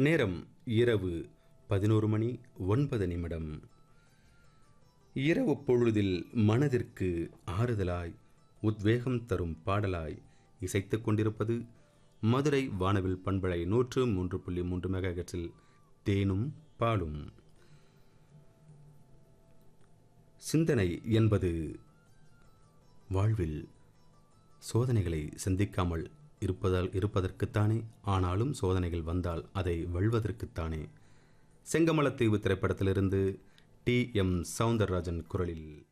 நேரம் இரவு பதினோரு மணி ஒன்பது நிமிடம் இரவு பொழுதில் மனதிற்கு ஆறுதலாய் உத்வேகம் தரும் பாடலாய் இசைத்துக் கொண்டிருப்பது மதுரை வானவில் பண்பலை நூற்று மூன்று புள்ளி மூன்று மெகாஹெர்ட்ஸில் தேனும் பாலும் சிந்தனை என்பது வாழ்வில் சோதனைகளை சந்திக்காமல் இருப்பதால் இருப்பதற்குத்தானே ஆனாலும் சோதனைகள் வந்தால் அதை வெல்வதற்குத்தானே செங்கமலத்தீவு திரைப்படத்திலிருந்து டி எம் சவுந்தரராஜன் குரலில்